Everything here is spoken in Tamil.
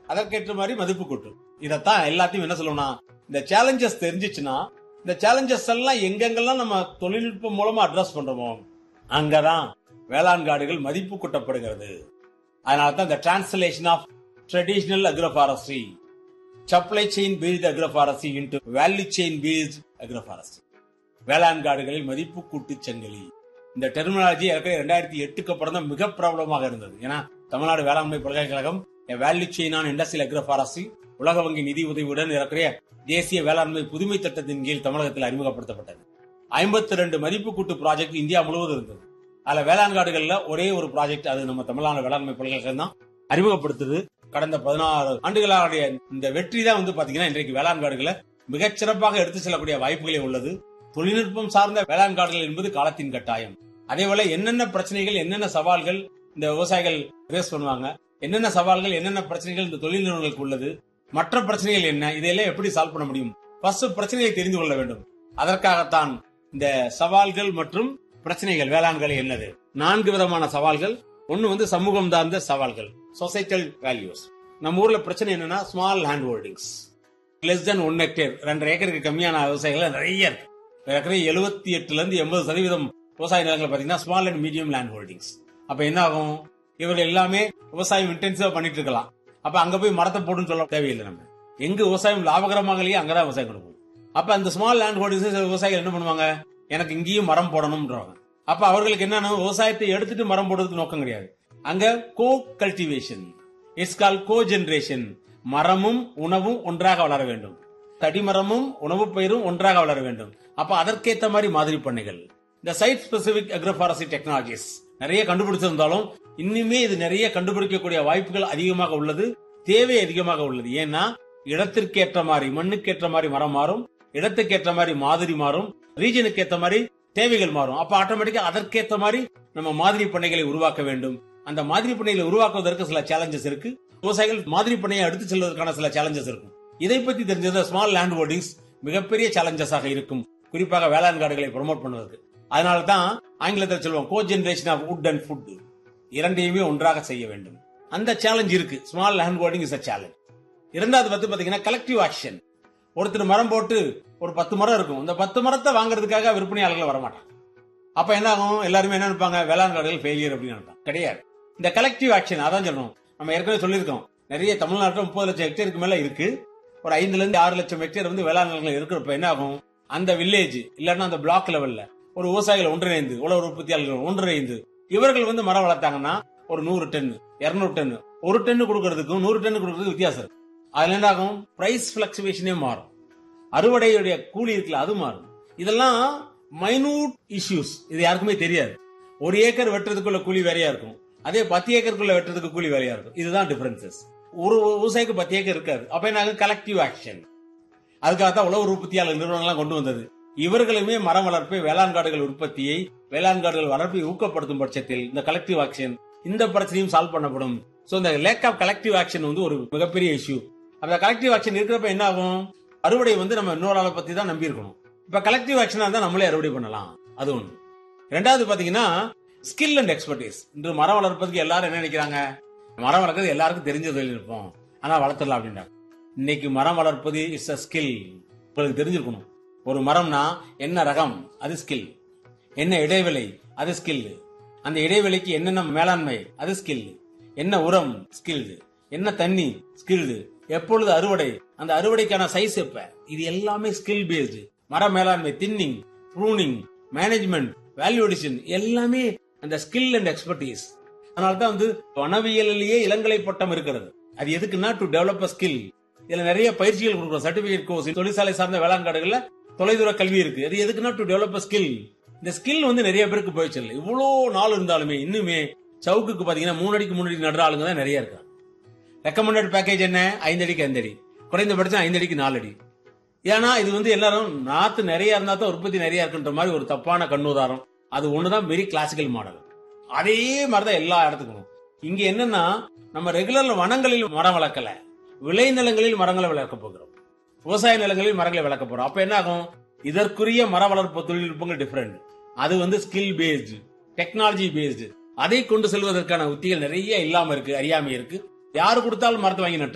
அதற்கேற்ற மாதிரி மதிப்பு கூட்டும் இதத்தான் எல்லாத்தையும் என்ன சொல்லணும்னா இந்த சேலஞ்சஸ் தெரிஞ்சிச்சுன்னா இந்த சேலஞ்சஸ் எல்லாம் எங்கெங்கெல்லாம் நம்ம தொழில்நுட்பம் மூலமா அட்ரஸ் பண்றோமோ அங்கதான் வேளாண் காடுகள் மதிப்பு கூட்டப்படுகிறது அதனால தான் இந்த translation of traditional agroforestry supply chain based agroforestry into value chain based agroforestry வேளாண் காடுகளில் மதிப்பு கூட்டு சங்கிலி இந்த டெர்மினாலஜி ஏற்கனவே ரெண்டாயிரத்தி எட்டுக்கு அப்புறம் தான் மிக பிரபலமாக இருந்தது ஏன்னா தமிழ்நாடு வேளாண்மை பல்கலைக்கழகம் value chain on industrial agroforestry உலக வங்கி நிதி உதவியுடன் ஏற்கனவே தேசிய வேளாண்மை புதுமை திட்டத்தின் கீழ் தமிழகத்தில் அறிமுகப்படுத்தப்பட்டது ஐம்பத்தி ரெண்டு மதிப்பு கூட்டு ப்ராஜெக்ட் இந்தியா முழுவதும் இருந்தது அதுல வேளாண் காடுகள்ல ஒரே ஒரு ப்ராஜெக்ட் அது நம்ம தமிழ்நாடு வேளாண்மை பல்கலைக்கழகம் தான் அறிமுகப்படுத்துது கடந்த பதினாறு ஆண்டுகளாடைய இந்த வெற்றி தான் வந்து பாத்தீங்கன்னா இன்றைக்கு வேளாண் காடுகளை மிகச் சிறப்பாக எடுத்து செல்லக்கூடிய வாய்ப்புகளே உள்ளது தொழில்நுட்பம் சார்ந்த வேளாண் காடுகள் என்பது காலத்தின் கட்டாயம் அதே போல என்னென்ன பிரச்சனைகள் என்னென்ன சவால்கள் இந்த விவசாயிகள் ஃபேஸ் பண்ணுவாங்க என்னென்ன சவால்கள் என்னென்ன பிரச்சனைகள் இந்த தொழில் நிறுவனங்களுக்கு உள்ளது மற்ற பிரச்சனைகள் என்ன இதையெல்லாம் எப்படி சால்வ் பண்ண முடியும் ஃபர்ஸ்ட் பிரச்சனையை தெரிந்து கொள்ள வேண்டும் அதற்காகத்தான் இந்த சவால்கள் மற்றும் பிரச்சனைகள் வேளாண்கள் என்னது நான்கு விதமான சவால்கள் ஒன்னு வந்து சமூகம் சார்ந்த சவால்கள் சொசைட்டல் வேல்யூஸ் நம்ம ஊர்ல பிரச்சனை என்னன்னா small hand holdings less then one hectare ரெண்டரை ஏக்கருக்கு கம்மியான விவசாயிகள் நிறைய இருக்கு ஏற்கனவே எழுபத்தி எட்டுல இருந்து எண்பது சதவீதம் விவசாய நிலங்கள் பாத்தீங்கன்னா small and medium land holdings அப்ப என்ன ஆகும் இவர்கள் எல்லாமே விவசாயம் இன்டென்சிவா பண்ணிட்டு இருக்கலாம் அப்ப அங்க போய் மரத்தை போடுன்னு சொல்ல தேவையில்லை நம்ம எங்க விவசாயம் லாபகரமாக இல்லையோ அங்கதான் விவசாயம் கொடுக்கும் அப்ப அந்த ஸ்மால் லேண்ட் ஹோல்டிங்ஸ் விவசாயிகள் என்ன பண்ணுவாங்க எனக்கு இங்கேயும் மரம் போடணும்ன்றாங்க அப்ப அவர்களுக்கு என்னன்னா விவசாயத்தை எடுத்துட்டு மரம் போடுறதுக்கு நோக்கம் கிடையாது அங்க co cultivation it's call co generation மரமும் உணவும் ஒன்றாக வளர வேண்டும் தடிமரமும் உணவு பயிரும் ஒன்றாக வளர வேண்டும் அப்ப அதற்கேத்த மாதிரி மாதிரி பண்ணைகள் இந்த சைட் ஸ்பெசிபிக் அக்ரோபாரசி டெக்னாலஜிஸ் நிறைய கண்டுபிடிச்சிருந்தாலும் இன்னுமே இது நிறைய கண்டுபிடிக்கக்கூடிய வாய்ப்புகள் அதிகமாக உள்ளது தேவை அதிகமாக உள்ளது ஏன்னா இடத்திற்கேற்ற மாதிரி மண்ணுக்கேற்ற மாதிரி மரம் மாறும் இடத்துக்கேற்ற மாதிரி மாதிரி மாறும் ரீஜனுக்கு ஏற்ற மாதிரி தேவைகள் மாறும் அப்ப ஆட்டோமேட்டிக்கா அதற்கேற்ற மாதிரி நம்ம மாதிரி பண்ணைகளை உருவாக்க வேண்டும் அந்த மாதிரி பண்ணைகளை உருவாக்குவதற்கு சில சேலஞ்சஸ் இருக்கு விவசாயிகள் மாதிரி பண்ணையை எடுத்து செல்வதற்கான சில சேலஞ்சஸ் இருக்கும் இதை பத்தி தெரிஞ்சது ஸ்மால் லேண்ட் ஹோல்டிங்ஸ் மிகப்பெரிய சேலஞ்சஸாக இருக்கும் குறிப்பாக வேளாண் காடுகளை ப்ரொமோட் பண்ணுவதற்கு அதனால தான் ஆங்கிலத்தில் சொல்லுவோம் co generation of wood and food இரண்டையுமே ஒன்றாக செய்ய வேண்டும் அந்த சேலஞ்ச் இருக்கு small land holding is a challenge இரண்டாவது பத்தி பாத்தீங்கன்னா கலெக்டிவ் ஆக்ஷன் ஒருத்தர் மரம் போட்டு ஒரு பத்து மரம் இருக்கும் இந்த பத்து மரத்தை வாங்குறதுக்காக விற்பனையாளர்கள் வரமாட்டாங்க அப்ப என்ன ஆகும் எல்லாருமே என்ன நினைப்பாங்க வேளாண் காடுகள் ஃபெயிலியர் அப்படின்னு நினைப்பாங்க கிடையாது இந்த கலெக்டிவ் ஆக்ஷன் அதான் சொல்லணும் நம்ம ஏற்கனவே சொல்லியிருக்கோம் நிறைய தமிழ்நாட்டில் முப்பது லட்சம் ஹெக்டேருக்கு மேல இருக்கு ஒரு ஐந்துல இருந்து ஆறு லட்சம் ஹெக்டேர் வந்து வேளாண் நிலங்கள் இருக்கிறப்ப என்ன ஆகும் அந்த வில்லேஜ் இல்லன்னா அந்த பிளாக் லெவல்ல ஒரு விவசாயிகள் ஒன்றிணைந்து உழவர் உற்பத்தியாளர்கள் ஒன்றிணைந்து இவர்கள் வந்து மரம் வளர்த்தாங்கன்னா ஒரு நூறு டன் இருநூறு டன் ஒரு டன் கொடுக்கறதுக்கும் நூறு டன் கொடுக்கறதுக்கு வித்தியாசம் இருக்கு அதுல என்ன ஆகும் பிரைஸ் பிளக்சுவேஷனே மாறும் அறுவடையுடைய கூலி இருக்குல்ல அது மாறும் இதெல்லாம் மைனூட் இஷ்யூஸ் இது யாருக்குமே தெரியாது ஒரு ஏக்கர் வெட்டுறதுக்குள்ள கூலி வேறையா இருக்கும் அதே பத்து ஏக்கருக்குள்ள வெட்டுறதுக்கு கூலி வேறையா இருக்கும் இதுதான் டிஃபரன்சஸ் ஒரு விவசாயிக்கு பத்து ஏக்கர் இருக்காது அப்ப என்ன கலெக்டிவ் ஆக்ஷன் அதுக்காக தான் உழவு உற்பத்தியாளர் நிறுவனங்கள்லாம் கொண்டு வந்தது இவர்களுமே மரம் வளர்ப்பை வேளாண் காடுகள் உற்பத்தியை வேளாண் காடுகள் வளர்ப்பை ஊக்கப்படுத்தும் பட்சத்தில் இந்த கலெக்டிவ் ஆக்ஷன் இந்த பிரச்சனையும் சால்வ் பண்ணப்படும் சோ இந்த லேக் ஆஃப் கலெக்டிவ் ஆக்ஷன் வந்து ஒரு மிகப்பெரிய இஷ்யூ அந்த கலெக்டிவ் ஆக்ஷன் இருக்கிறப்ப என்ன ஆகும் அறுவடை வந்து நம்ம இன்னொரு ஆளை பத்தி தான் நம்பி இருக்கணும் இப்ப கலெக்டிவ் ஆக்ஷனா இருந்தா நம்மளே அறுவடை பண்ணலாம் அது ஒண்ணு ரெண்டாவது பாத்தீங்கன்னா ஸ்கில் அண்ட் எக்ஸ்பர்டீஸ் இன்று மரம் வளர்ப்பதுக்கு எல்லாரும் என்ன நினைக்கிறாங்க மரம் வளர்க்கறது எல்லாருக்கும் தெரிஞ்ச தொழில்நுட்பம் ஆனா வளர்த்துடலாம் அப்படின்றாங்க இன்னைக்கு மரம் வளர்ப்பது இஸ் அ ஸ்கில் உங்களுக்கு தெரிஞ்சிருக்கணும் ஒரு மரம்னா என்ன ரகம் அது ஸ்கில் என்ன இடைவெளி அது ஸ்கில் அந்த இடைவெளிக்கு என்னென்ன மேலாண்மை அது ஸ்கில் என்ன உரம் ஸ்கில் என்ன தண்ணி ஸ்கில் எப்பொழுது அறுவடை அந்த அறுவடைக்கான சைஸ் எப்ப இது எல்லாமே ஸ்கில் பேஸ்டு மர மேலாண்மை thinning pruning management value addition எல்லாமே அந்த ஸ்கில் அண்ட் எக்ஸ்பர்டீஸ் அதனால தான் வந்து வனவியலிலேயே இளங்கலை பட்டம் இருக்கிறது அது எதுக்குன்னா டு டெவலப் அ ஸ்கில் இதுல நிறைய பயிற்சிகள் கொடுக்குறோம் சர்டிபிகேட் கோர்ஸ் தொழிற்சாலை சார்ந்த வேளாண் காடுகள்ல தொலைதூர கல்வி இருக்கு அது எதுக்குன்னா டு டெவலப் அ ஸ்கில் இந்த ஸ்கில் வந்து நிறைய பேருக்கு போயிடுச்சு இல்லை இவ்வளோ நாள் இருந்தாலுமே இன்னுமே சவுக்குக்கு பாத்தீங்கன்னா மூணு அடிக்கு மூணு அடி நடுற ஆளுங்க தான் நிறைய இருக்காங்க ரெக்கமெண்டட் பேக்கேஜ் என்ன ஐந்து அடிக்கு ஐந்து அடி குறைந்தபட்சம் ஐந்து அடிக்கு நாலு அடி ஏன்னா இது வந்து எல்லாரும் நாத்து நிறைய இருந்தா தான் உற்பத்தி நிறைய இருக்குன்ற மாதிரி ஒரு தப்பான கண்ணுதாரம் அது ஒண்ணுதான் வெரி கிளாசிக்கல் மாடல் அதே மாதிரிதான் எல்லா இடத்துக்கும் இங்க என்னன்னா நம்ம ரெகுலர் வனங்களில் மரம் வளர்க்கல விளைநிலங்களில் மரங்களை வளர்க்க போகிறோம் விவசாய நிலங்களில் மரங்களை வளர்க்க போறோம் அப்ப என்ன ஆகும் இதற்குரிய மர வளர்ப்பு தொழில்நுட்பங்கள் டிஃபரெண்ட் அது வந்து ஸ்கில் பேஸ்டு டெக்னாலஜி பேஸ்டு அதை கொண்டு செல்வதற்கான உத்திகள் நிறைய இல்லாம இருக்கு அறியாமை இருக்கு யாரு கொடுத்தாலும் மரத்தை வாங்கி நட்டு